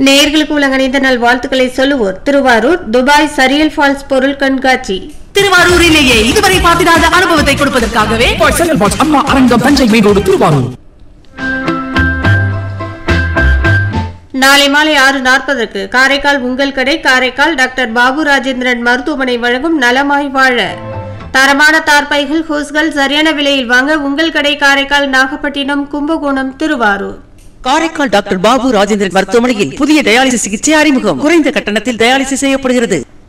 நேயர்களுக்கு உலகணிந்த நல் வாழ்த்துக்களை சொல்லுவோர் திருவாரூர் துபாய் சரியல் ஃபால்ஸ் பொருள் கண்காட்சி திருவாரூரிலேயே இதுவரை பார்த்திராத அனுபவத்தை கொடுப்பதற்காகவே செங்கல் பாக்ஸ் அம்மா அரங்கம் தஞ்சை மெயின் ரோடு திருவாரூர் நாளை மாலை ஆறு நாற்பதற்கு காரைக்கால் உங்கள் கடை காரைக்கால் டாக்டர் பாபு ராஜேந்திரன் மருத்துவமனை வழங்கும் நலமாய் வாழ தரமான தார்பைகள் ஹோஸ்கள் சரியான விலையில் வாங்க உங்கள் கடை காரைக்கால் நாகப்பட்டினம் கும்பகோணம் திருவாரூர் காரைக்கால் டாக்டர் பாபு ராஜேந்திரன் மருத்துவமனையில் புதிய டயாலிசிஸ் சிகிச்சை அறிமுகம் குறைந்த கட்டணத்தில் டயாலிசிஸ் செய்யப்படுகிறது